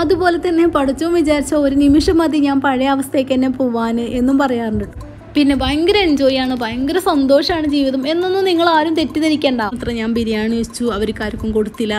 അതുപോലെ തന്നെ പഠിച്ചോ വിചാരിച്ച ഒരു നിമിഷം മതി ഞാൻ പഴയ അവസ്ഥയ്ക്ക് തന്നെ പോവാൻ എന്നും പറയാറുണ്ട് പിന്നെ ഭയങ്കര എൻജോയ് ആണ് ഭയങ്കര സന്തോഷമാണ് ജീവിതം എന്നൊന്നും നിങ്ങൾ ആരും തെറ്റിദ്ധരിക്കേണ്ട അത്ര ഞാൻ ബിരിയാണി വെച്ചു അവർക്കാർക്കും കൊടുത്തില്ല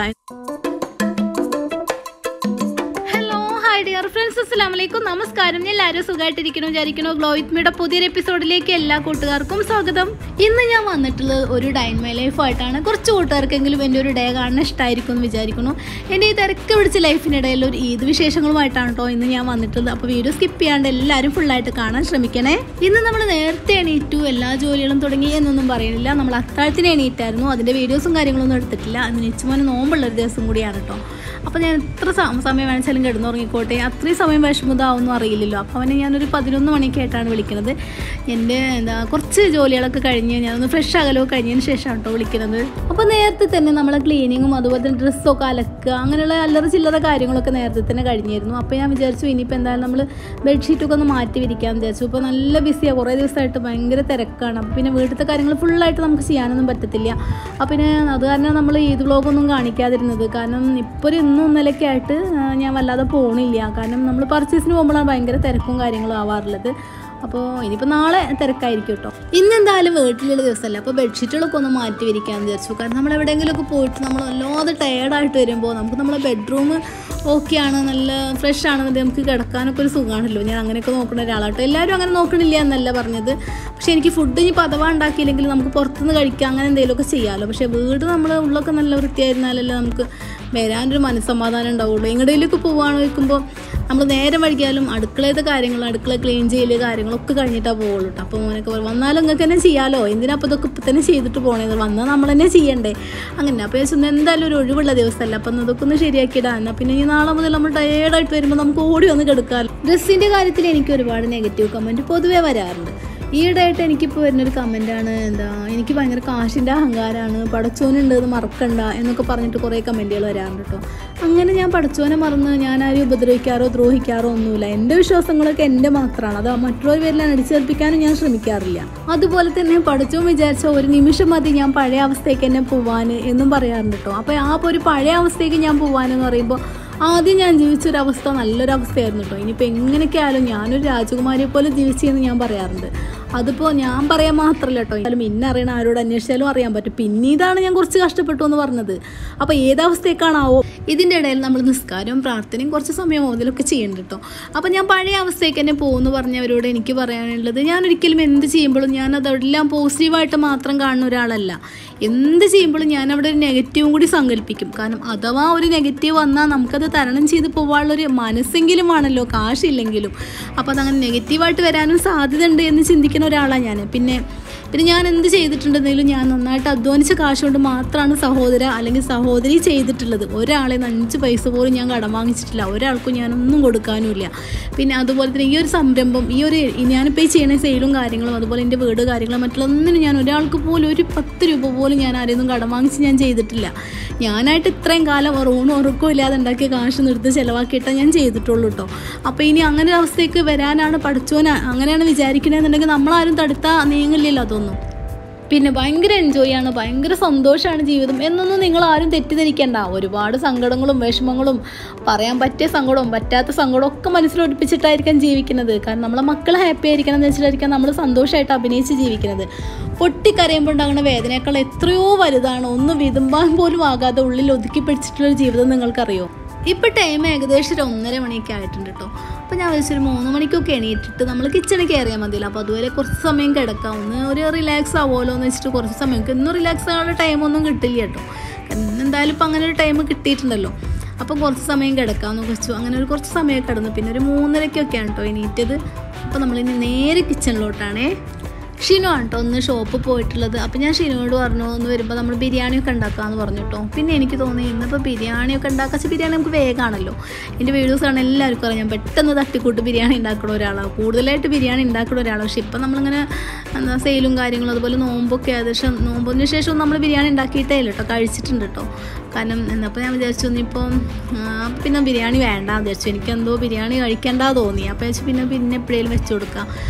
ഹലോ ഹായ് ഡിയർ ഫ്രണ്ട്സ് അസ്സാം വലൈക്കും നമസ്കാരം ഞാൻ എല്ലാവരും സുഖമായിട്ടിരിക്കണോ വിചാരിക്കണോ ഗ്ലോ വിത്ത് മീയുടെ പുതിയൊരു എപ്പിസോഡിലേക്ക് എല്ലാ കൂട്ടുകാർക്കും സ്വാഗതം ഇന്ന് ഞാൻ വന്നിട്ടുള്ളത് ഒരു ഡൈൻ മൈ ലൈഫ് ആയിട്ടാണ് കുറച്ച് കൂട്ടുകാർക്കെങ്കിലും എൻ്റെ ഒരു ഡേ കാണാൻ ഇഷ്ടമായിരിക്കും എന്ന് വിചാരിക്കുന്നു എൻ്റെ ഈ തിരക്ക് പിടിച്ച ലൈഫിനിടയിൽ ഒരു ഈദ് വിശേഷങ്ങളുമായിട്ടാണ് കേട്ടോ ഇന്ന് ഞാൻ വന്നിട്ടുള്ളത് അപ്പോൾ വീഡിയോ സ്കിപ്പ് ചെയ്യാണ്ട് എല്ലാവരും ഫുള്ളായിട്ട് കാണാൻ ശ്രമിക്കണേ ഇന്ന് നമ്മൾ നേരത്തെ എണീറ്റു എല്ലാ ജോലികളും തുടങ്ങി എന്നൊന്നും പറയുന്നില്ല നമ്മൾ അത്താഴത്തിന് എണീറ്റായിരുന്നു അതിൻ്റെ വീഡിയോസും കാര്യങ്ങളൊന്നും എടുത്തിട്ടില്ല അന്ന് നിച്ചുമോന് നോമ്പുള്ള ഒരു ദിവസം കൂടിയാണ് കേട്ടോ അപ്പോൾ ഞാൻ എത്ര സ- സമയം വേണമെച്ചാലും കിടന്നുറങ്ങിക്കോട്ടെ അത്രയും സമയം വിഷമതാവൊന്നും അറിയില്ലല്ലോ അപ്പോൾ അവനെ ഞാനൊരു പതിനൊന്ന് മണിയൊക്കെ ആയിട്ടാണ് വിളിക്കുന്നത് എൻ്റെ എന്താ കുറച്ച് ജോലികളൊക്കെ കഴിഞ്ഞ് ഞാനൊന്ന് ഫ്രഷ് ആകലോ കഴിഞ്ഞതിന് ശേഷമാണ് കേട്ടോ വിളിക്കുന്നത് അപ്പോൾ നേരത്തെ തന്നെ നമ്മളെ ക്ലീനിങ്ങും അതുപോലെ തന്നെ ഡ്രസ്സൊക്കെ അലക്കുക അങ്ങനെയുള്ള അല്ലറ ചില്ലറ കാര്യങ്ങളൊക്കെ നേരത്തെ തന്നെ കഴിഞ്ഞിരുന്നു അപ്പോൾ ഞാൻ വിചാരിച്ചു ഇനിയിപ്പോൾ എന്തായാലും നമ്മൾ ബെഡ്ഷീറ്റൊക്കെ ഒന്ന് മാറ്റി വിരിക്കാമെന്ന് വിചാരിച്ചു ഇപ്പോൾ നല്ല ബിസിയാണ് കുറേ ദിവസമായിട്ട് ഭയങ്കര തിരക്കാണ് അപ്പോൾ പിന്നെ വീട്ടിലത്തെ കാര്യങ്ങൾ ഫുള്ളായിട്ട് നമുക്ക് ചെയ്യാനൊന്നും പറ്റത്തില്ല അപ്പോൾ പിന്നെ അത് കാരണം നമ്മൾ ഈദ് വ്ളോഗൊന്നും കാണിക്കാതിരുന്നത് കാരണം ഇപ്പോൾ ഒരു ഇന്നും ഇന്നലെയൊക്കെ ആയിട്ട് ആ, ഞാൻ വല്ലാതെ പോണില്ല കാരണം നമ്മൾ പർച്ചേസിന് പോകുമ്പോഴാണ് ഭയങ്കര തിരക്കും കാര്യങ്ങളും ആവാറുള്ളത് അപ്പോൾ ഇനിയിപ്പോൾ നാളെ തിരക്കായിരിക്കും കേട്ടോ ഇന്ന് എന്തായാലും വീട്ടിലുള്ള ദിവസമല്ല അപ്പോൾ ബെഡ്ഷീറ്റുകളൊക്കെ ഒന്ന് മാറ്റി വിരിക്കാമെന്ന് വിചാരിച്ചു കാരണം നമ്മൾ എവിടെയെങ്കിലുമൊക്കെ പോയിട്ട് നമ്മൾ വല്ലാതെ ടയേർഡായിട്ട് വരുമ്പോൾ നമുക്ക് നമ്മളെ ബെഡ്റൂം ഓക്കെ ആണ് നല്ല ഫ്രഷ് ആണെന്നുണ്ടെങ്കിൽ നമുക്ക് കിടക്കാനൊക്കെ ഒരു സുഖമാണല്ലോ ഞാൻ അങ്ങനെയൊക്കെ നോക്കുന്ന ഒരാളാട്ടോ എല്ലാവരും അങ്ങനെ നോക്കണില്ല എന്നല്ല പറഞ്ഞത് പക്ഷേ എനിക്ക് ഫുഡ് ഇനി പതവ ഉണ്ടാക്കിയില്ലെങ്കിൽ നമുക്ക് പുറത്തുനിന്ന് കഴിക്കാം അങ്ങനെ എന്തെങ്കിലുമൊക്കെ ചെയ്യാമല്ലോ പക്ഷേ വീട് നമ്മൾ ഉള്ളൊക്കെ നല്ല വൃത്തിയായിരുന്നാലല്ലേ നമുക്ക് വരാനൊരു മനസ്സമാധാനം ഉണ്ടാവുള്ളൂ എങ്ങടേലൊക്കെ പോവാണ് വയ്ക്കുമ്പോൾ നമ്മൾ നേരം വഴിക്കാലും അടുക്കളയത്തെ കാര്യങ്ങൾ അടുക്കള ക്ലീൻ ചെയ്യല് കാര്യങ്ങളൊക്കെ കഴിഞ്ഞിട്ടാണ് പോവുള്ളൂ കേട്ടോ അപ്പോൾ മോനൊക്കെ പറയും വന്നാലും നിങ്ങൾക്ക് തന്നെ ചെയ്യാലോ എന്തിനാ അപ്പോൾ ഇതൊക്കെ ഇപ്പം തന്നെ ചെയ്തിട്ട് പോകണേ വന്നാൽ നമ്മൾ തന്നെ ചെയ്യണ്ടേ അങ്ങനെ അപ്പോൾ ഞാൻ ചെന്ന് എന്തായാലും ഒരു ഒഴിവുള്ള ദിവസമല്ല അപ്പം ഇതൊക്കെ ഒന്ന് ശരിയാക്കിയിടാം എന്നാൽ പിന്നെ ഈ നാളെ മുതൽ നമ്മൾ ടയേർഡായിട്ട് വരുമ്പോൾ നമുക്ക് ഓടി വന്ന് കിടക്കാം ഡ്രസ്സിൻ്റെ കാര്യത്തിൽ എനിക്ക് ഒരുപാട് നെഗറ്റീവ് കമൻറ്റ് പൊതുവേ വരാറുണ്ട് ഈയിടെയായിട്ട് എനിക്കിപ്പോൾ വരുന്നൊരു കമൻറ്റാണ് എന്താ എനിക്ക് ഭയങ്കര കാശിൻ്റെ അഹങ്കാരമാണ് പടച്ചോനുണ്ട് എന്ന് മറക്കണ്ട എന്നൊക്കെ പറഞ്ഞിട്ട് കുറേ കമൻറ്റുകൾ വരാറുണ്ട് കേട്ടോ അങ്ങനെ ഞാൻ പടച്ചോനെ മറന്ന് ഞാൻ ആരും ഉപദ്രവിക്കാറോ ദ്രോഹിക്കാറോ ഒന്നുമില്ല എൻ്റെ വിശ്വാസങ്ങളൊക്കെ എൻ്റെ മാത്രമാണ് അത് മറ്റുള്ളവർ പേരിലാണ് അടിച്ചേൽപ്പിക്കാനും ഞാൻ ശ്രമിക്കാറില്ല അതുപോലെ തന്നെ പടച്ചോൻ വിചാരിച്ച ഒരു നിമിഷം മതി ഞാൻ പഴയ അവസ്ഥയ്ക്ക് തന്നെ പോവാൻ എന്നും പറയാറുണ്ട് കേട്ടോ അപ്പോൾ ആ ഒരു പഴയ അവസ്ഥയ്ക്ക് ഞാൻ പോവാനെന്ന് പറയുമ്പോൾ ആദ്യം ഞാൻ ജീവിച്ചൊരവസ്ഥ നല്ലൊരു അവസ്ഥയായിരുന്നു കേട്ടോ ഇനിയിപ്പോൾ എങ്ങനെയൊക്കെ ആയാലും ഞാനൊരു രാജകുമാരിയെ പോലെ ജീവിച്ചെന്ന് ഞാൻ പറയാറുണ്ട് അതിപ്പോൾ ഞാൻ പറയാൻ മാത്രമല്ല കേട്ടോ എന്നാലും ഇന്നെ അറിയണ ആരോട് അന്വേഷിച്ചാലും അറിയാൻ പറ്റും പിന്നീടാണ് ഞാൻ കുറച്ച് കഷ്ടപ്പെട്ടു എന്ന് പറഞ്ഞത് അപ്പോൾ ഏതവസ്ഥയൊക്കെയാണാവോ ഇതിൻ്റെ ഇടയിൽ നമ്മൾ നിസ്കാരവും പ്രാർത്ഥനയും കുറച്ച് സമയം ഇതിലൊക്കെ ചെയ്യുന്നുണ്ട് കേട്ടോ അപ്പോൾ ഞാൻ പഴയ അവസ്ഥയ്ക്ക് തന്നെ പോകുമെന്ന് പറഞ്ഞവരോട് എനിക്ക് പറയാനുള്ളത് ഞാൻ ഒരിക്കലും എന്ത് ചെയ്യുമ്പോഴും ഞാൻ അതെല്ലാം പോസിറ്റീവായിട്ട് മാത്രം കാണുന്ന ഒരാളല്ല എന്ത് ചെയ്യുമ്പോഴും ഞാൻ അവിടെ ഒരു നെഗറ്റീവും കൂടി സങ്കല്പിക്കും കാരണം അഥവാ ഒരു നെഗറ്റീവ് വന്നാൽ നമുക്കത് തരണം ചെയ്ത് പോകാനുള്ളൊരു മനസ്സെങ്കിലും ആണല്ലോ കാശില്ലെങ്കിലും അപ്പോൾ അതങ്ങനെ നെഗറ്റീവായിട്ട് വരാനും സാധ്യത ഉണ്ട് എന്ന് ചിന്തിക്കുന്ന ഒരാളാണ് ഞാൻ പിന്നെ പിന്നെ ഞാൻ എന്ത് ചെയ്തിട്ടുണ്ടെങ്കിലും ഞാൻ നന്നായിട്ട് അധ്വാനിച്ച കാശ് കൊണ്ട് മാത്രമാണ് സഹോദര അല്ലെങ്കിൽ സഹോദരി ചെയ്തിട്ടുള്ളത് ഒരാളെ അഞ്ച് പൈസ പോലും ഞാൻ കടം വാങ്ങിച്ചിട്ടില്ല ഒരാൾക്കും ഞാനൊന്നും കൊടുക്കാനുമില്ല പിന്നെ അതുപോലെ തന്നെ ഈ ഒരു സംരംഭം ഈ ഒരു ഞാനിപ്പോൾ ഈ ചെയ്യണ സെയിലും കാര്യങ്ങളും അതുപോലെ എൻ്റെ വീട് കാര്യങ്ങളും മറ്റുള്ളൊന്നിനും ഞാൻ ഒരാൾക്ക് പോലും ഒരു പത്ത് രൂപ പോലും ഞാൻ ആരെയൊന്നും കടം വാങ്ങിച്ച് ഞാൻ ചെയ്തിട്ടില്ല ഞാനായിട്ട് ഇത്രയും കാലം ഊണും ഉറക്കവും ഇല്ലാതെ ഉണ്ടാക്കിയ കാശ് നിർത്തി ചിലവാക്കിയിട്ടേ ഞാൻ ചെയ്തിട്ടുള്ളൂ കേട്ടോ അപ്പോൾ ഇനി അങ്ങനെ ഒരു അവസ്ഥയ്ക്ക് വരാനാണ് പഠിച്ചോന അങ്ങനെയാണ് വിചാരിക്കണമെന്നുണ്ടെങ്കിൽ നമ്മളാരും തടുത്താൽ നീങ്ങില്ലല്ലോ അതൊന്നും പിന്നെ ഭയങ്കര എൻജോയ് ആണ് ഭയങ്കര സന്തോഷമാണ് ജീവിതം എന്നൊന്നും നിങ്ങൾ ആരും തെറ്റിദ്ധരിക്കേണ്ട ഒരുപാട് സങ്കടങ്ങളും വിഷമങ്ങളും പറയാൻ പറ്റിയ സങ്കടവും പറ്റാത്ത സങ്കടവും ഒക്കെ മനസ്സിലൊടിപ്പിച്ചിട്ടായിരിക്കാം ജീവിക്കുന്നത് കാരണം നമ്മളെ മക്കൾ ഹാപ്പി ആയിരിക്കണം എന്ന് വെച്ചിട്ടായിരിക്കാം നമ്മൾ സന്തോഷമായിട്ട് അഭിനയിച്ച് ജീവിക്കുന്നത് പൊട്ടിക്കരയുമ്പോൾ ഉണ്ടാകുന്ന വേദനയേക്കാൾ എത്രയോ വലുതാണ് ഒന്ന് വിതുമ്പാൻ പോലും ആകാതെ ഉള്ളിൽ ഒതുക്കി പിടിച്ചിട്ടുള്ള ജീവിതം നിങ്ങൾക്കറിയോ ഇപ്പം ടൈം ഏകദേശം ഒരു ഒന്നര മണിയൊക്കെ ആയിട്ടുണ്ട് കേട്ടോ അപ്പോൾ ഞാൻ വിളിച്ചൊരു മൂന്ന് മണിക്കൊക്കെ എണീറ്റിട്ട് നമ്മൾ കിച്ചണിൽ കയറിയാൽ മതിയല്ലോ അപ്പോൾ അതുവരെ കുറച്ച് സമയം കിടക്കാം ഒന്ന് ഒരു റിലാക്സ് ആവുമല്ലോ എന്ന് വെച്ചിട്ട് കുറച്ച് സമയം എനിക്ക് ഇന്നും റിലാക്സ് ആകാനുള്ള ടൈമൊന്നും കിട്ടില്ല കേട്ടോ ഇന്ന് എന്തായാലും ഇപ്പം അങ്ങനെ ഒരു ടൈം കിട്ടിയിട്ടുണ്ടല്ലോ അപ്പോൾ കുറച്ച് സമയം കിടക്കാമെന്ന് വെച്ചു അങ്ങനെ ഒരു കുറച്ച് സമയം കിടന്നു പിന്നെ ഒരു മൂന്നരക്കൊക്കെയാണ് കേട്ടോ എണീറ്റത് അപ്പോൾ നമ്മളിനി നേരെ കിച്ചണിലോട്ടാണേ ഷിനു ആണ് കേട്ടോ ഒന്ന് ഷോപ്പിൽ പോയിട്ടുള്ളത് അപ്പം ഞാൻ ഷിനുവോട് പറഞ്ഞു ഒന്ന് വരുമ്പോൾ നമ്മൾ ബിരിയാണിയൊക്കെ ഉണ്ടാക്കാമെന്ന് പറഞ്ഞു കേട്ടോ പിന്നെ എനിക്ക് തോന്നി ഇന്നിപ്പോൾ ബിരിയാണിയൊക്കെ ഉണ്ടാക്കാച്ച ബിരിയാണി നമുക്ക് വേഗമാണല്ലോ എൻ്റെ വീഡിയോസ് കാണാൻ എല്ലാവർക്കും അറിയാം ഞാൻ പെട്ടെന്ന് തട്ടിക്കൂട്ട് ബിരിയാണി ഉണ്ടാക്കുന്ന ഒരാളാണ് കൂടുതലായിട്ട് ബിരിയാണി ഉണ്ടാക്കുന്ന ഒരാളാണ് പക്ഷെ ഇപ്പം നമ്മളിങ്ങനെ എന്താ സെയിലും കാര്യങ്ങളും അതുപോലെ നോമ്പൊക്കെ ഏകദേശം നോമ്പിന് ശേഷം നമ്മൾ ബിരിയാണി ഉണ്ടാക്കിയിട്ടേ ഇല്ല കേട്ടോ കഴിച്ചിട്ടുണ്ട് കേട്ടോ കാരണം എന്നപ്പോൾ ഞാൻ വിചാരിച്ചു ഇനിയിപ്പം ആ, പിന്നെ ബിരിയാണി വേണ്ട വിചാരിച്ചു എനിക്കെന്തോ ബിരിയാണി കഴിക്കേണ്ട തോന്നി അപ്പോൾ വെച്ച് പിന്നെ പിന്നെ എപ്പോഴേലും വെച്ച് കൊടുക്കാം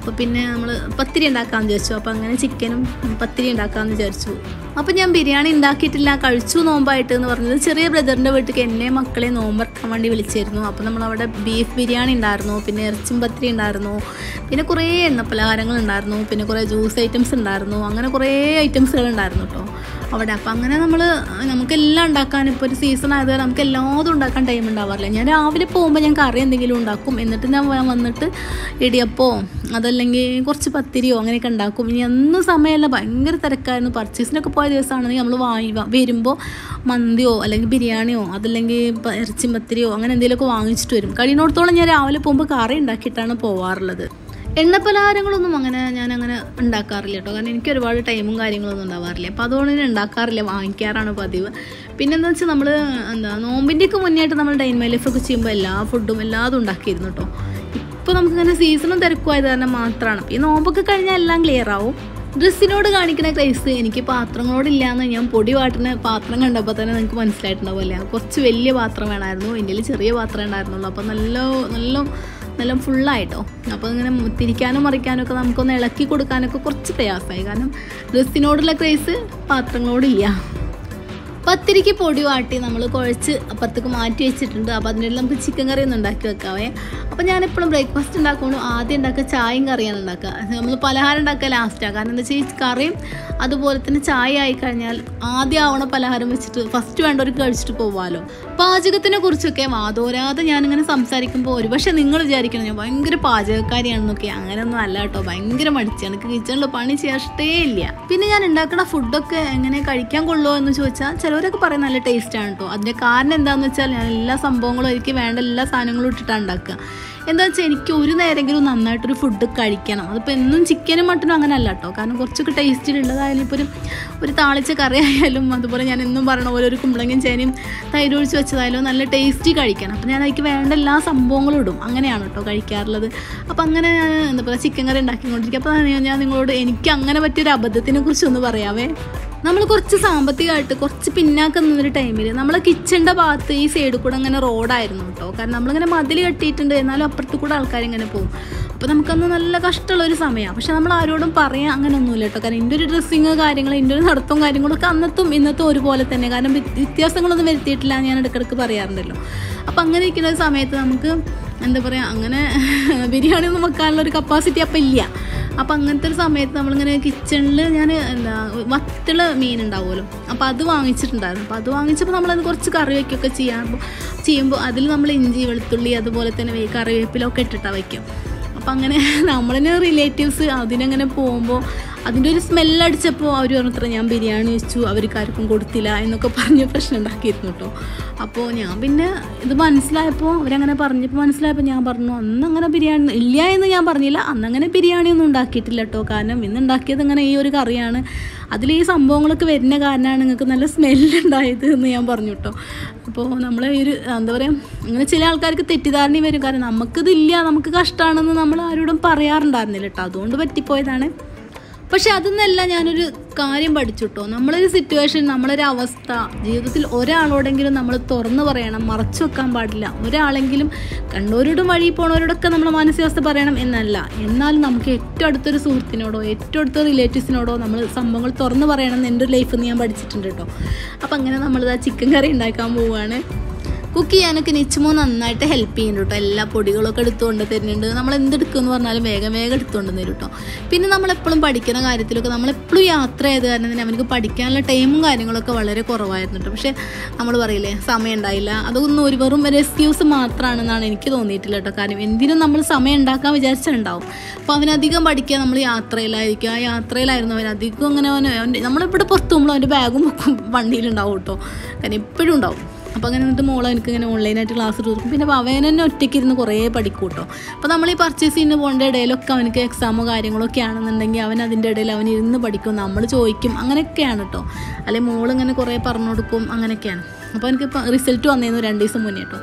അപ്പോൾ പിന്നെ നമ്മൾ പത്തിരി ഉണ്ടാക്കാമെന്ന് വിചാരിച്ചു അപ്പോൾ അങ്ങനെ ചിക്കനും പത്തിരി ഉണ്ടാക്കാമെന്ന് വിചാരിച്ചു അപ്പോൾ ഞാൻ ബിരിയാണി ഉണ്ടാക്കിയിട്ടില്ല കഴിച്ചു നോമ്പായിട്ട് എന്ന് പറഞ്ഞത് ചെറിയ ബ്രദറിൻ്റെ വീട്ടിലേക്ക് എന്നെ മക്കളെ നോമ്പറക്കാൻ വേണ്ടി വിളിച്ചിരുന്നു അപ്പോൾ നമ്മളവിടെ ബീഫ് ബിരിയാണി ഉണ്ടായിരുന്നു പിന്നെ ഇറച്ചിയും പത്തിരി ഉണ്ടായിരുന്നു പിന്നെ കുറേ എണ്ണ പലഹാരങ്ങൾ ഉണ്ടായിരുന്നു പിന്നെ കുറേ ജ്യൂസ് ഐറ്റംസ് ഉണ്ടായിരുന്നു അങ്ങനെ കുറേ ഐറ്റംസുകൾ ഉണ്ടായിരുന്നു കേട്ടോ അവിടെ അപ്പം അങ്ങനെ നമ്മൾ നമുക്കെല്ലാം ഉണ്ടാക്കാൻ ഇപ്പോൾ ഒരു സീസൺ ആയത് കാരണം നമുക്ക് എല്ലാതും ഉണ്ടാക്കാൻ ടൈം ഉണ്ടാവാറില്ല ഞാൻ രാവിലെ പോകുമ്പോൾ ഞാൻ കറി എന്തെങ്കിലും ഉണ്ടാക്കും എന്നിട്ട് ഞാൻ വ- വന്നിട്ട് ഇടിയപ്പോ അതല്ലെങ്കിൽ കുറച്ച് പത്തിരിയോ അങ്ങനെയൊക്കെ ഉണ്ടാക്കും ഇനി ഒന്നും സമയമല്ല ഭയങ്കര തിരക്കായിരുന്നു പർച്ചേസിനൊക്കെ പോയ ദിവസമാണെങ്കിൽ നമ്മൾ വാങ്ങി വ- വരുമ്പോൾ മന്തിയോ അല്ലെങ്കിൽ ബിരിയാണിയോ അതല്ലെങ്കിൽ പ- ഇറച്ചി പത്തിരിയോ അങ്ങനെ എന്തെങ്കിലുമൊക്കെ വാങ്ങിച്ചിട്ട് വരും കഴിയുന്നിടത്തോളം ഞാൻ രാവിലെ പോകുമ്പോൾ കറി ഉണ്ടാക്കിയിട്ടാണ് പോവാറുള്ളത് എണ്ണപ്പലഹാരങ്ങളൊന്നും അങ്ങനെ ഞാൻ അങ്ങനെ ഉണ്ടാക്കാറില്ല കേട്ടോ കാരണം എനിക്ക് ഒരുപാട് ടൈമും കാര്യങ്ങളൊന്നും ഉണ്ടാവാറില്ല അപ്പോൾ അതുകൊണ്ട് ഞാൻ ഉണ്ടാക്കാറില്ല വാങ്ങിക്കാറാണ് പതിവ് പിന്നെ എന്താ വെച്ചാൽ നമ്മൾ എന്താ നോമ്പിൻ്റെയൊക്കെ മുന്നേ ആയിട്ട് നമ്മൾ ഡൈൻ മൈ ലൈഫൊക്കെ ചെയ്യുമ്പോൾ എല്ലാ ഫുഡും എല്ലാതും ഉണ്ടാക്കിയിരുന്നു കേട്ടോ ഇപ്പോൾ നമുക്കിങ്ങനെ സീസണും തിരക്കുമായത് കാരണം മാത്രമാണ് അപ്പോൾ ഈ നോമ്പൊക്കെ കഴിഞ്ഞാൽ എല്ലാം ക്ലിയർ ആവും ഡ്രസ്സിനോട് കാണിക്കുന്ന ക്രൈസ് എനിക്ക് പാത്രങ്ങളോടില്ലാന്ന് ഞാൻ പൊടി വാട്ടുന്ന പാത്രം കണ്ടപ്പോൾ തന്നെ നിങ്ങൾക്ക് മനസ്സിലായിട്ടുണ്ടാവില്ല കുറച്ച് വലിയ പാത്രം വേണമായിരുന്നു എൻ്റെ ചെറിയ പാത്രം ഉണ്ടായിരുന്നുള്ളൂ അപ്പോൾ നല്ല നല്ല നല്ല ഫുള്ളായിട്ടോ അപ്പോൾ ഇങ്ങനെ തിരിക്കാനും മറിക്കാനും ഒക്കെ നമുക്കൊന്ന് ഇളക്കി കൊടുക്കാനൊക്കെ കുറച്ച് പ്രയാസമായി കാരണം ഡ്രസ്സിനോടുള്ള ക്രൈസ് പാത്രങ്ങളോടില്ല പത്തിരിക്ക് പൊടി വാട്ടി നമ്മൾ കുഴച്ച് അപ്പുറത്തേക്ക് മാറ്റി വെച്ചിട്ടുണ്ട് അപ്പോൾ അതിൻ്റെ ഇടയിൽ നമുക്ക് ചിക്കൻ കറി ഒന്ന് ഉണ്ടാക്കി വെക്കാവേ അപ്പോൾ ഞാനെപ്പോഴും ബ്രേക്ക്ഫാസ്റ്റ് ഉണ്ടാക്കുമ്പോൾ ആദ്യം ഉണ്ടാക്കുക ചായയും കറിയാണ് ഉണ്ടാക്കുക നമ്മൾ പലഹാരം ഉണ്ടാക്കുക ലാസ്റ്റാണ് കാരണം എന്താ വെച്ചാൽ ഈ കറിയും അതുപോലെ തന്നെ ചായ ആയി കഴിഞ്ഞാൽ ആദ്യം ആവണ പലഹാരം വെച്ചിട്ട് ഫസ്റ്റ് വേണ്ടവർക്ക് കഴിച്ചിട്ട് പോവാമല്ലോ പാചകത്തിനെ കുറിച്ചൊക്കെ വാതോരാതെ ഞാനിങ്ങനെ സംസാരിക്കുമ്പോൾ ഒരുപക്ഷെ നിങ്ങൾ വിചാരിക്കണം ഞാൻ ഭയങ്കര പാചകക്കാരിയാണെന്നൊക്കെ അങ്ങനെയൊന്നും അല്ല കേട്ടോ ഭയങ്കര മടിച്ചാണ് എനിക്ക് കിച്ചണിൽ പണി ചെയ്യാൻ ഇഷ്ടേ ഇല്ല പിന്നെ ഞാൻ ഉണ്ടാക്കുന്ന ഫുഡൊക്കെ എങ്ങനെ കഴിക്കാൻ കൊള്ളുമോ എന്ന് ചോദിച്ചാൽ ചിലവരൊക്കെ പറയും നല്ല ടേസ്റ്റാണ് കേട്ടോ അതിൻ്റെ കാരണം എന്താണെന്ന് വെച്ചാൽ ഞാൻ എല്ലാ സംഭവങ്ങളും എനിക്ക് വേണ്ട എല്ലാ സാധനങ്ങളും ഇട്ടിട്ടാണ് ഉണ്ടാക്കുക എന്താ വെച്ചാൽ എനിക്ക് ഒരു നേരെങ്കിലും നന്നായിട്ടൊരു ഫുഡ് കഴിക്കണം അതിപ്പോൾ എന്നും ചിക്കനും മട്ടനും അങ്ങനെ അല്ല കേട്ടോ കാരണം കുറച്ചൊക്കെ ടേസ്റ്റിലുള്ളതായാലും ഇപ്പോൾ ഒരു ഒരു താളിച്ച കറി ആയാലും അതുപോലെ ഞാൻ എന്നും പറഞ്ഞ പോലെ ഒരു കുമ്പളങ്ങയും ചേനയും തൈര് ഒഴിച്ച് വെച്ചതായാലും നല്ല ടേസ്റ്റി കഴിക്കണം അപ്പോൾ ഞാൻ അതിലേക്ക് വേണ്ട എല്ലാ സംഭവങ്ങളും ഇടും അങ്ങനെയാണ് കേട്ടോ കഴിക്കാറുള്ളത് അപ്പോൾ അങ്ങനെ ഞാൻ എന്താ പറയുക ചിക്കൻ കറി ഉണ്ടാക്കിക്കൊണ്ടിരിക്കുക അപ്പോൾ ഞാൻ- ഞാൻ നിങ്ങളോട് എനിക്ക് അങ്ങനെ പറ്റിയൊരു അബദ്ധത്തിനെ കുറിച്ചൊന്ന് പറയാവേ നമ്മൾ കുറച്ച് സാമ്പത്തികമായിട്ട് കുറച്ച് പിന്നാക്കം നിന്നൊരു ടൈമിൽ നമ്മളെ കിച്ചണിൻ്റെ ഭാഗത്ത് ഈ സൈഡിൽ കൂടെ അങ്ങനെ റോഡായിരുന്നു കേട്ടോ കാരണം നമ്മളിങ്ങനെ മതിൽ കെട്ടിയിട്ടുണ്ട് എന്നാലും അപ്പുറത്ത് കൂടെ ആൾക്കാർ ഇങ്ങനെ പോകും അപ്പോൾ നമുക്കന്ന് നല്ല കഷ്ടമുള്ള ഒരു സമയമാണ് പക്ഷെ നമ്മൾ ആരോടും പറയാൻ അങ്ങനെ ഒന്നുമില്ല കേട്ടോ കാരണം എൻ്റെ ഒരു ഡ്രസ്സിങ് കാര്യങ്ങൾ എൻ്റെ ഒരു നടത്തവും കാര്യങ്ങളൊക്കെ അന്നത്തും ഇന്നത്തും ഒരുപോലെ തന്നെ കാരണം വ്യ- വ്യത്യാസങ്ങളൊന്നും വരുത്തിയിട്ടില്ല എന്ന് ഞാൻ ഇടയ്ക്കിടയ്ക്ക് പറയാറുണ്ടല്ലോ അപ്പോൾ അങ്ങനെ ഇരിക്കുന്ന ഒരു സമയത്ത് നമുക്ക് എന്താ പറയുക അങ്ങനെ ബിരിയാണി ഒന്നും വെക്കാനുള്ള ഒരു കപ്പാസിറ്റി അപ്പം ഇല്ല അപ്പം അങ്ങനത്തെ ഒരു സമയത്ത് നമ്മളിങ്ങനെ കിച്ചണിൽ ഞാൻ എന്താ വത്തള മീൻ ഉണ്ടാവുമല്ലോ അപ്പോൾ അത് വാങ്ങിച്ചിട്ടുണ്ടായിരുന്നു അപ്പോൾ അത് വാങ്ങിച്ചപ്പോൾ നമ്മളത് കുറച്ച് കറി വയ്ക്കുകയൊക്കെ ചെയ്യാൻ ചെയ്യുമ്പോൾ അതിൽ നമ്മൾ ഇഞ്ചി വെളുത്തുള്ളി അതുപോലെ തന്നെ വേ- കറിവേപ്പിലൊക്കെ ഇട്ടിട്ടാണ് വയ്ക്കും അപ്പം അങ്ങനെ നമ്മളിന് റിലേറ്റീവ്സ് അതിനങ്ങനെ പോകുമ്പോൾ അതിൻ്റെ ഒരു സ്മെല്ലടിച്ചപ്പോൾ അവർ പറഞ്ഞത്ര ഞാൻ ബിരിയാണി വെച്ചു അവർക്ക് ആർക്കും കൊടുത്തില്ല എന്നൊക്കെ പറഞ്ഞ് പ്രശ്നം ഉണ്ടാക്കിയിരുന്നു കേട്ടോ അപ്പോൾ ഞാൻ പിന്നെ ഇത് മനസ്സിലായപ്പോൾ അവരങ്ങനെ പറഞ്ഞപ്പോൾ മനസ്സിലായപ്പോൾ ഞാൻ പറഞ്ഞു അന്ന് അങ്ങനെ ബിരിയാണി ഇല്ല എന്ന് ഞാൻ പറഞ്ഞില്ല അന്നങ്ങനെ ബിരിയാണി ഒന്നും ഉണ്ടാക്കിയിട്ടില്ല കേട്ടോ കാരണം ഇന്ന് ഉണ്ടാക്കിയത് ഇങ്ങനെ ഈ ഒരു കറിയാണ് അതിൽ ഈ സംഭവങ്ങളൊക്കെ വരുന്ന കാരണമാണ് നിങ്ങൾക്ക് നല്ല സ്മെല്ലുണ്ടായത് എന്ന് ഞാൻ പറഞ്ഞു കേട്ടോ അപ്പോൾ നമ്മൾ ഈ ഒരു എന്താ പറയുക അങ്ങനെ ചില ആൾക്കാർക്ക് തെറ്റിദ്ധാരണയും വരും കാരണം നമുക്കിതില്ല നമുക്ക് കഷ്ടമാണെന്ന് നമ്മൾ ആരോടും പറയാറുണ്ടായിരുന്നില്ല കേട്ടോ അതുകൊണ്ട് പറ്റിപ്പോയതാണ് പക്ഷെ അതൊന്നല്ല ഞാനൊരു കാര്യം പഠിച്ചു കേട്ടോ നമ്മളൊരു സിറ്റുവേഷൻ നമ്മളൊരു അവസ്ഥ ജീവിതത്തിൽ ഒരാളോടെങ്കിലും നമ്മൾ തുറന്നു പറയണം മറച്ചു വെക്കാൻ പാടില്ല ഒരാളെങ്കിലും കണ്ടവരോടും വഴി പോണവരോടൊക്കെ നമ്മൾ മാനസികാവസ്ഥ പറയണം എന്നല്ല എന്നാൽ നമുക്ക് ഏറ്റവും അടുത്തൊരു സുഹൃത്തിനോടോ ഏറ്റവും അടുത്ത റിലേറ്റീവ്സിനോടോ നമ്മൾ സംഭവങ്ങൾ തുറന്നു പറയണം എന്ന് എൻ്റെ ഒരു ലൈഫിൽ നിന്ന് ഞാൻ പഠിച്ചിട്ടുണ്ട് കേട്ടോ അപ്പം അങ്ങനെ നമ്മളിത് ആ ചിക്കൻ കറി ഉണ്ടാക്കാൻ പോവുകയാണ് കുക്ക് ചെയ്യാനൊക്കെ നിച്ചുമോ നന്നായിട്ട് ഹെൽപ്പ് ചെയ്യുന്നുണ്ട് കേട്ടോ എല്ലാ പൊടികളൊക്കെ എടുത്തുകൊണ്ട് തരുന്നുണ്ട് നമ്മൾ എന്തെടുക്കുമെന്ന് പറഞ്ഞാലും വേഗം വേഗം എടുത്തുകൊണ്ട് തരും കേട്ടോ പിന്നെ നമ്മളെപ്പോഴും പഠിക്കുന്ന കാര്യത്തിലൊക്കെ നമ്മളെപ്പോഴും യാത്ര ചെയ്ത് കാരണം തന്നെ അവനക്ക് പഠിക്കാനുള്ള ടൈമും കാര്യങ്ങളൊക്കെ വളരെ കുറവായിരുന്നു കേട്ടോ പക്ഷേ നമ്മൾ പറയില്ലേ സമയം ഉണ്ടായില്ല അതൊന്നും ഒരു വെറും ഒരു എക്സ്ക്യൂസ് മാത്രമാണെന്നാണ് എനിക്ക് തോന്നിയിട്ടില്ല കേട്ടോ കാരണം എന്തിനും നമ്മൾ സമയം ഉണ്ടാക്കാൻ വിചാരിച്ചിട്ടുണ്ടാവും അപ്പോൾ അവനധികം പഠിക്കുക നമ്മൾ യാത്രയിലായിരിക്കും ആ യാത്രയിലായിരുന്നു അവൻ അധികം അങ്ങനെ അവൻ അവൻ്റെ നമ്മളിവിടെ പുറത്ത് പോകുമ്പോൾ അവൻ്റെ ബാഗും ബുക്കും വണ്ടിയിലുണ്ടാവും കേട്ടോ കാരണം എപ്പോഴും ഉണ്ടാവും അപ്പോൾ അങ്ങനെ എന്നിട്ട് മോളെ എനിക്ക് ഇങ്ങനെ ഓൺലൈനായിട്ട് ക്ലാസ് കൊടുക്കും പിന്നെ അവൻ തന്നെ ഒറ്റയ്ക്ക് ഇരുന്ന് കുറേ പഠിക്കും കേട്ടോ അപ്പോൾ നമ്മൾ ഈ പർച്ചേസ് ചെയ്യുന്ന പോകേണ്ട ഇടയിലൊക്കെ അവനക്ക് എക്സാമോ കാര്യങ്ങളൊക്കെ ആണെന്നുണ്ടെങ്കിൽ അവൻ അതിൻ്റെ ഇടയിൽ അവൻ ഇരുന്ന് പഠിക്കും നമ്മൾ ചോദിക്കും അങ്ങനെയൊക്കെയാണ് കേട്ടോ അല്ലെങ്കിൽ മോളിങ്ങനെ കുറേ പറഞ്ഞു കൊടുക്കും അങ്ങനെയൊക്കെയാണ് അപ്പോൾ എനിക്ക് ഇപ്പോൾ റിസൾട്ട് വന്നിരുന്നു രണ്ട് ദിവസം മുന്നേ കേട്ടോ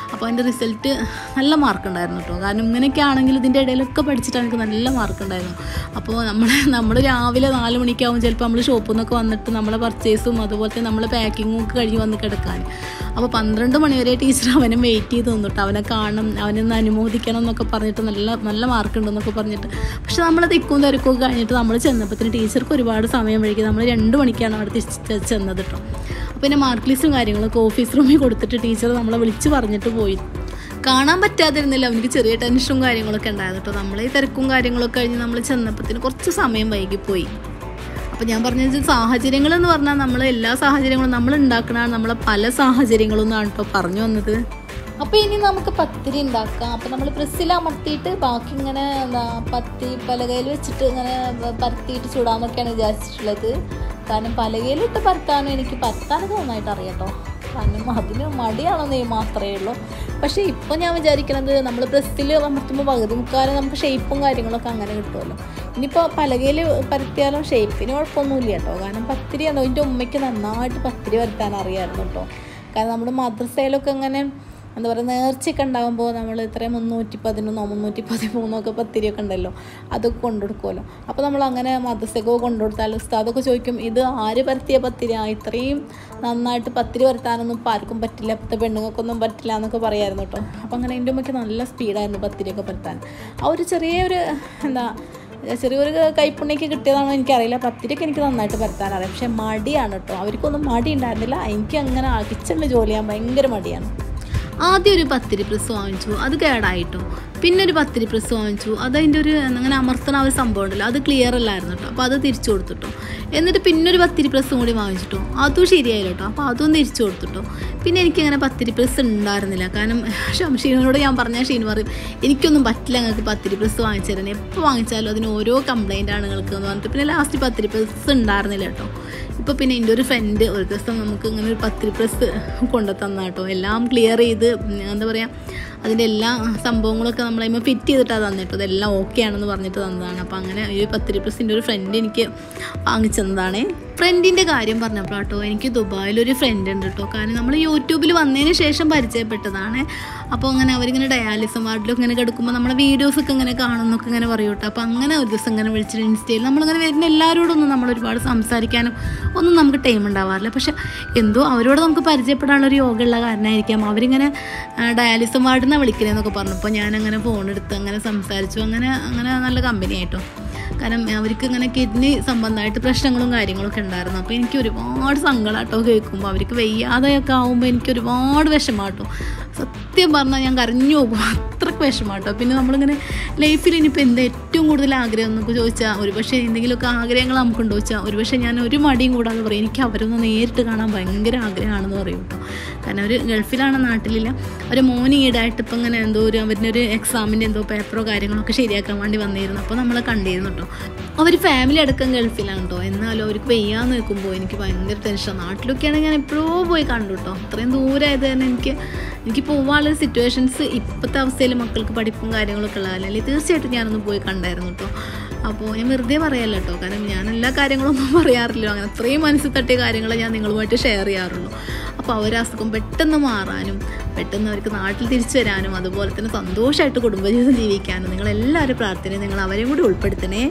അപ്പോൾ അതിൻ്റെ റിസൾട്ട് നല്ല മാർക്ക് ഉണ്ടായിരുന്നു കേട്ടോ കാരണം ഇങ്ങനെയൊക്കെ ആണെങ്കിൽ ഇതിൻ്റെ ഇടയിലൊക്കെ പഠിച്ചിട്ട് എനിക്ക് നല്ല മാർക്ക് ഉണ്ടായിരുന്നു അപ്പോൾ നമ്മൾ നമ്മൾ രാവിലെ നാല് മണിക്കാവും ചിലപ്പോൾ നമ്മൾ ഷോപ്പിൽ നിന്നൊക്കെ വന്നിട്ട് നമ്മളെ പർച്ചേസും അതുപോലെ തന്നെ നമ്മളെ പാക്കിങ്ങും ഒക്കെ കഴിഞ്ഞ് വന്ന് കിടക്കാൻ അപ്പോൾ പന്ത്രണ്ട് മണി വരെ ടീച്ചർ അവനെ വെയിറ്റ് ചെയ്ത് നിന്നിട്ട് അവനെ കാണണം അവനൊന്ന് അനുമോദിക്കണം എന്നൊക്കെ പറഞ്ഞിട്ട് നല്ല നല്ല മാർക്ക് ഉണ്ടെന്നൊക്കെ പറഞ്ഞിട്ട് പക്ഷെ നമ്മൾ തിക്കും തിരക്കും ഒക്കെ കഴിഞ്ഞിട്ട് നമ്മൾ ചെന്നപ്പോഴത്തേന് ടീച്ചർക്ക് ഒരുപാട് സമയം വൈകി നമ്മൾ രണ്ട് മണിക്കാണ് അവിടെ തിരിച്ച് ചെന്നത് കേട്ടോ അപ്പോൾ പിന്നെ മാർക്ക് ലിസ്റ്റും കാര്യങ്ങളൊക്കെ ഓഫീസ് റൂമിൽ കൊടുത്തിട്ട് ടീച്ചർ നമ്മളെ വിളിച്ച് പറഞ്ഞിട്ട് പോയി കാണാൻ പറ്റാതിരുന്നില്ല അവനിക്ക് ചെറിയ ടെൻഷനും കാര്യങ്ങളൊക്കെ ഉണ്ടായിരുന്നു കേട്ടോ നമ്മൾ ഈ തിരക്കും കാര്യങ്ങളൊക്കെ കഴിഞ്ഞ് നമ്മൾ ചെന്നപ്പോഴത്തേന് കുറച്ച് സമയം വൈകിപ്പോയി അപ്പോൾ ഞാൻ പറഞ്ഞത് സാഹചര്യങ്ങൾ എന്ന് പറഞ്ഞാൽ നമ്മൾ എല്ലാ സാഹചര്യങ്ങളും നമ്മൾ ഉണ്ടാക്കണതാണ് നമ്മളെ പല സാഹചര്യങ്ങളും എന്നാണ് കേട്ടോ പറഞ്ഞു വന്നത് അപ്പോൾ ഇനി നമുക്ക് പത്തിരി ഉണ്ടാക്കാം അപ്പോൾ നമ്മൾ പ്രസ്സിൽ അമർത്തിയിട്ട് ബാക്കി ഇങ്ങനെ എന്താ പത്തി പലകയിൽ വെച്ചിട്ട് ഇങ്ങനെ പരത്തിയിട്ട് ചൂടാമെന്നൊക്കെയാണ് വിചാരിച്ചിട്ടുള്ളത് കാരണം പലകയിലിട്ട് പരത്താനും എനിക്ക് പരത്താനൊക്കെ നന്നായിട്ട് അറിയാം കേട്ടോ കാരണം അതിന് മടിയാണെന്ന് മാത്രമേ ഉള്ളൂ പക്ഷേ ഇപ്പോൾ ഞാൻ വിചാരിക്കുന്നത് നമ്മൾ പ്രസ്സിൽ അമർത്തുമ്പോൾ പകുതി മുക്കാലും നമുക്ക് ഷേപ്പും കാര്യങ്ങളൊക്കെ അങ്ങനെ കിട്ടുമല്ലോ ഇനിയിപ്പോൾ പലകയിൽ പരത്തിയാലും ഷേപ്പിന് കുഴപ്പമൊന്നുമില്ല കേട്ടോ കാരണം പത്തിരി ആണോ എൻ്റെ ഉമ്മയ്ക്ക് നന്നായിട്ട് പത്തിരി പരത്താൻ അറിയാമായിരുന്നു കേട്ടോ കാരണം നമ്മുടെ മദ്രസയിലൊക്കെ ഇങ്ങനെ എന്താ പറയുക നേർച്ചയൊക്കെ ഉണ്ടാകുമ്പോൾ നമ്മൾ ഇത്രയും മുന്നൂറ്റി പതിനൊന്നോ മുന്നൂറ്റി പതിമൂന്നോ ഒക്കെ പത്തിരിയൊക്കെ ഉണ്ടല്ലോ അതൊക്കെ കൊണ്ടുകൊടുക്കുമല്ലോ അപ്പോൾ നമ്മൾ അങ്ങനെ മദ്രസയൊക്കെ കൊണ്ടുകൊടുത്താൽ ഉസ്താദൊക്കെ ചോദിക്കും ഇത് ആര് പരത്തിയ പത്തിരിയാ ഇത്രയും നന്നായിട്ട് പത്തിരി പരത്താനൊന്നും ഇപ്പോൾ ആർക്കും പറ്റില്ല ഇപ്പോഴത്തെ പെണ്ണുങ്ങൾക്കൊന്നും പറ്റില്ല എന്നൊക്കെ പറയായിരുന്നു കേട്ടോ അപ്പോൾ അങ്ങനെ എൻ്റെ ഉമ്മയ്ക്ക് നല്ല സ്പീഡായിരുന്നു പത്തിരിയൊക്കെ പരത്താൻ ആ ഒരു ചെറിയൊരു എന്താ ചെറിയൊരു കൈപ്പുണ്യൊക്കെ കിട്ടിയതാണോ എനിക്കറിയില്ല പത്തിരിയൊക്കെ എനിക്ക് നന്നായിട്ട് പരത്താൻ അറിയാം പക്ഷേ മടിയാണ് കേട്ടോ അവർക്കൊന്നും മടി ഉണ്ടായിരുന്നില്ല എനിക്ക് അങ്ങനെ കിച്ചണിൽ ജോലി ചെയ്യാൻ ഭയങ്കര മടിയാണ് ആദ്യം ഒരു പത്തിരി പ്രസ് വാങ്ങിച്ചു അത് കേടായിട്ടോ പിന്നെ ഒരു പത്തിരി പ്രസ് വാങ്ങിച്ചു അത് അതിൻ്റെ ഒരു അങ്ങനെ അമർത്തണ ആ ഒരു സംഭവം ഉണ്ടല്ലോ അത് ക്ലിയർ അല്ലായിരുന്നു കേട്ടോ അപ്പോൾ അത് തിരിച്ചു കൊടുത്തിട്ടോ എന്നിട്ട് പിന്നെ ഒരു പത്തിരി പ്രസ്സും കൂടി വാങ്ങിച്ചിട്ടോ അതും ശരിയായില്ല കേട്ടോ അപ്പോൾ അതും തിരിച്ചു കൊടുത്തിട്ടോ പിന്നെ എനിക്കിങ്ങനെ പത്തിരി പ്രസ് ഉണ്ടായിരുന്നില്ല കാരണം ഷീനോട് ഞാൻ പറഞ്ഞാൽ ഷീൻ പറയും എനിക്കൊന്നും പറ്റില്ല നിങ്ങൾക്ക് പത്തിരി പ്രസ് വാങ്ങിച്ചു തരാൻ എപ്പോൾ വാങ്ങിച്ചാലും അതിന് ഓരോ കംപ്ലൈൻ്റ് ആണ് നിങ്ങൾക്ക് എന്ന് പറഞ്ഞിട്ട് പിന്നെ ലാസ്റ്റ് പത്തിരി പ്രസ് ഉണ്ടായിരുന്നില്ല കേട്ടോ ഇപ്പോൾ പിന്നെ എൻ്റെ ഒരു ഫ്രണ്ട് ഒരു ദിവസം നമുക്ക് ഇങ്ങനെ ഒരു പത്തിരി പ്രസ് കൊണ്ടു തന്ന കേട്ടോ എല്ലാം ക്ലിയർ ചെയ്ത് എന്താ പറയുക അതിൻ്റെ എല്ലാ സംഭവങ്ങളൊക്കെ നമ്മളതിമ ഫിറ്റ് ചെയ്തിട്ടാണ് തന്നിട്ടോ അതെല്ലാം ഓക്കെ ആണെന്ന് പറഞ്ഞിട്ട് തന്നതാണ് അപ്പോൾ അങ്ങനെ ഈ പത്തിരി പ്രസിൻ്റെ ഒരു ഫ്രണ്ട് എനിക്ക് വാങ്ങിച്ചതാണ് ഫ്രണ്ടിൻ്റെ കാര്യം പറഞ്ഞപ്പോഴാട്ടോ എനിക്ക് ദുബായിലൊരു ഫ്രണ്ട് ഉണ്ട് കേട്ടോ കാരണം നമ്മൾ യൂട്യൂബിൽ വന്നതിന് ശേഷം പരിചയപ്പെട്ടതാണ് അപ്പോൾ അങ്ങനെ അവരിങ്ങനെ ഡയാലിസം വാർഡിലൊക്കെ ഇങ്ങനെ കിടക്കുമ്പോൾ നമ്മളെ വീഡിയോസൊക്കെ ഇങ്ങനെ കാണുന്നൊക്കെ ഇങ്ങനെ പറയും കേട്ടോ അപ്പോൾ അങ്ങനെ ഒരു ദിവസം ഇങ്ങനെ വിളിച്ചിട്ട് ഇൻസ്റ്റയിൽ നമ്മളിങ്ങനെ വരുന്ന എല്ലാവരോടൊന്നും നമ്മൾ ഒരുപാട് സംസാരിക്കാനും ഒന്നും നമുക്ക് ടൈം ഉണ്ടാവാറില്ല പക്ഷെ എന്തോ അവരോട് നമുക്ക് പരിചയപ്പെടാനുള്ള ഒരു യോഗമുള്ള കാരണമായിരിക്കാം അവരിങ്ങനെ ഡയാലിസം വാർഡിൽ നിന്നാണ് വിളിക്കണേന്നൊക്കെ പറഞ്ഞപ്പോൾ ഞാനങ്ങനെ ഫോൺ എടുത്ത് അങ്ങനെ സംസാരിച്ചു അങ്ങനെ അങ്ങനെ നല്ല കമ്പനി ആയിട്ടോ കാരണം അവർക്ക് ഇങ്ങനെ കിഡ്നി സംബന്ധമായിട്ട് പ്രശ്നങ്ങളും കാര്യങ്ങളൊക്കെ ഉണ്ടായിരുന്നു അപ്പോൾ എനിക്ക് ഒരുപാട് സങ്കടമാട്ടോ കേൾക്കുമ്പോൾ അവർക്ക് വയ്യാതെയൊക്കെ ആകുമ്പോൾ എനിക്ക് ഒരുപാട് വിഷമാട്ടോ സത്യം പറഞ്ഞാൽ ഞാൻ കരഞ്ഞു പോകും അത്രയ്ക്ക് വിഷമാട്ടോ പിന്നെ നമ്മളിങ്ങനെ ലൈഫിൽ ഇനിയിപ്പോൾ എന്താ ഏറ്റവും കൂടുതൽ ആഗ്രഹം എന്നൊക്കെ ചോദിച്ചാൽ ഒരുപക്ഷെ എന്തെങ്കിലുമൊക്കെ ആഗ്രഹങ്ങൾ നമുക്കുണ്ടോ ചോദിച്ചാൽ ഒരുപക്ഷെ ഞാൻ ഒരു മടിയും കൂടാതെ പറയും എനിക്ക് അവരൊന്ന് നേരിട്ട് കാണാൻ ഭയങ്കര ആഗ്രഹമാണെന്ന് പറയും കേട്ടോ കാരണം അവർ ഗൾഫിലാണ് നാട്ടിലില്ല ഒരു മോൻ ഈടായിട്ട് ഇപ്പം ഇങ്ങനെ എന്തോ ഒരു അവരുടെ ഒരു എക്സാമിൻ്റെ എന്തോ പേപ്പറോ കാര്യങ്ങളൊക്കെ ശരിയാക്കാൻ വേണ്ടി വന്നിരുന്നു അപ്പോൾ നമ്മളെ കണ്ടിരുന്നു കേട്ടോ അവർ ഫാമിലി അടക്കം ഗൾഫിലാണ് കേട്ടോ എന്നാലും അവർക്ക് വെയ്യാന്ന് നിൽക്കുമ്പോൾ എനിക്ക് ഭയങ്കര ടെൻഷൻ നാട്ടിലൊക്കെ ആണെങ്കിൽ ഞാൻ എപ്പോഴോ പോയി കണ്ടു കേട്ടോ അത്രയും ദൂരമായത് തന്നെ എനിക്ക് എനിക്ക് പോകാനുള്ള സിറ്റുവേഷൻസ് ഇപ്പോഴത്തെ അവസ്ഥയിൽ മക്കൾക്ക് പഠിപ്പും കാര്യങ്ങളൊക്കെ ഉള്ളതല്ലേ തീർച്ചയായിട്ടും ഞാനൊന്ന് പോയി കണ്ടായിരുന്നു കേട്ടോ അപ്പോൾ ഞാൻ വെറുതെ പറയല്ല കേട്ടോ കാരണം ഞാൻ എല്ലാ കാര്യങ്ങളൊന്നും പറയാറില്ല അങ്ങനെ അത്രയും മനസ്സിൽ തട്ടിയ കാര്യങ്ങൾ ഞാൻ നിങ്ങളുമായിട്ട് ഷെയർ ചെയ്യാറുള്ളൂ അപ്പോൾ അവർ അസുഖം പെട്ടെന്ന് മാറാനും പെട്ടെന്ന് അവർക്ക് നാട്ടിൽ തിരിച്ചു വരാനും അതുപോലെ തന്നെ സന്തോഷമായിട്ട് കുടുംബജീവിതം ജീവിക്കാനും നിങ്ങളെല്ലാവരും പ്രാർത്ഥനയും നിങ്ങൾ അവരെയും കൂടി ഉൾപ്പെടുത്തണേ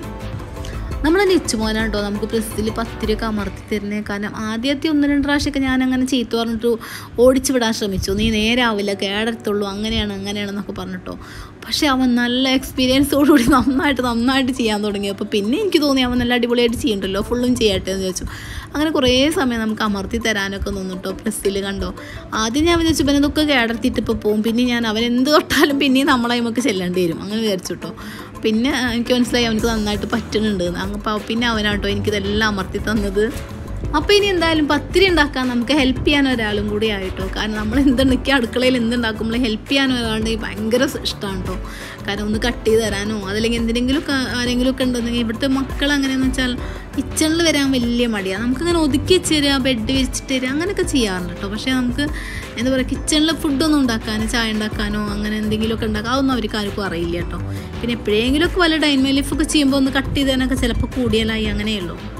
നമ്മൾ നിച്ചുമോനാണ് കേട്ടോ നമുക്ക് പ്രസ്സിൽ പത്തിരിയൊക്കെ അമർത്തി തരുന്നത് കാരണം ആദ്യത്തെ ഒന്ന് രണ്ട് പ്രാവശ്യമൊക്കെ ഞാൻ അങ്ങനെ ചീത്ത പറഞ്ഞിട്ട് ഓടിച്ചു വിടാൻ ശ്രമിച്ചു നീ നേരാവില്ല കേടത്തുള്ളൂ അങ്ങനെയാണ് അങ്ങനെയാണെന്നൊക്കെ പറഞ്ഞിട്ടോ പക്ഷേ അവൻ നല്ല എക്സ്പീരിയൻസോടുകൂടി നന്നായിട്ട് നന്നായിട്ട് ചെയ്യാൻ തുടങ്ങി അപ്പോൾ പിന്നെ എനിക്ക് തോന്നി അവൻ നല്ല അടിപൊളിയായിട്ട് ചെയ്യണ്ടല്ലോ ഫുള്ളും ചെയ്യട്ടെ എന്ന് ചോദിച്ചു അങ്ങനെ കുറേ സമയം നമുക്ക് അമർത്തി തരാനൊക്കെ നിന്നിട്ടോ പ്രസ്സിൽ കണ്ടോ ആദ്യം ഞാൻ വിചാരിച്ചു ഇവൻ ഇതൊക്കെ കേടർത്തിയിട്ട് ഇപ്പോൾ പോകും പിന്നെ ഞാൻ അവൻ എന്ത് തൊട്ടാലും പിന്നെയും നമ്മളെ നമുക്ക് ചെല്ലേണ്ടി വരും അങ്ങനെ വിചാരിച്ചു കേട്ടോ പിന്നെ എനിക്ക് മനസ്സിലായി അവനക്ക് നന്നായിട്ട് പറ്റുന്നുണ്ട് അപ്പോൾ പിന്നെ അവനാട്ടോ എനിക്കിതെല്ലാം അമർത്തി തന്നത് അപ്പോൾ ഇനി എന്തായാലും പത്തിരി ഉണ്ടാക്കാൻ നമുക്ക് ഹെൽപ്പ് ചെയ്യാൻ ഒരാളും കൂടി ആയിട്ടോ കാരണം നമ്മൾ എന്തുണ്ടെങ്കിൽ അടുക്കളയിൽ എന്തുണ്ടാക്കുമ്പോൾ ഹെൽപ്പ് ചെയ്യാൻ ഒരാളുടെ ഭയങ്കര ഇഷ്ടമാണ് കേട്ടോ കാരണം ഒന്ന് കട്ട് ചെയ്ത് തരാനോ അതല്ലെങ്കിൽ എന്തിനെങ്കിലും ആരെങ്കിലും ഒക്കെ ഉണ്ടെന്നെങ്കിൽ ഇവിടുത്തെ മക്കൾ അങ്ങനെയെന്ന് വെച്ചാൽ കിച്ചണിൽ വരാൻ വലിയ മടിയാണ് നമുക്കങ്ങനെ ഒതുക്കി വെച്ച് തരിക ബെഡ് വെച്ചിട്ട് തരിക അങ്ങനെയൊക്കെ ചെയ്യാറുണ്ട് കേട്ടോ പക്ഷേ നമുക്ക് എന്താ പറയുക കിച്ചണിൽ ഫുഡൊന്നും ഉണ്ടാക്കാനോ ചായ ഉണ്ടാക്കാനോ അങ്ങനെ എന്തെങ്കിലുമൊക്കെ ഉണ്ടാക്കാം അതൊന്നും അവർക്ക് ആർക്കും അറിയില്ല കേട്ടോ പിന്നെ എപ്പോഴെങ്കിലുമൊക്കെ വല്ല ഡൈൻമേ ലൈഫൊക്കെ ചെയ്യുമ്പോൾ ഒന്ന് കട്ട് ചെയ്തതിനൊക്കെ ചിലപ്പോൾ കൂടിയാലായി അങ്ങനെയുള്ളൂ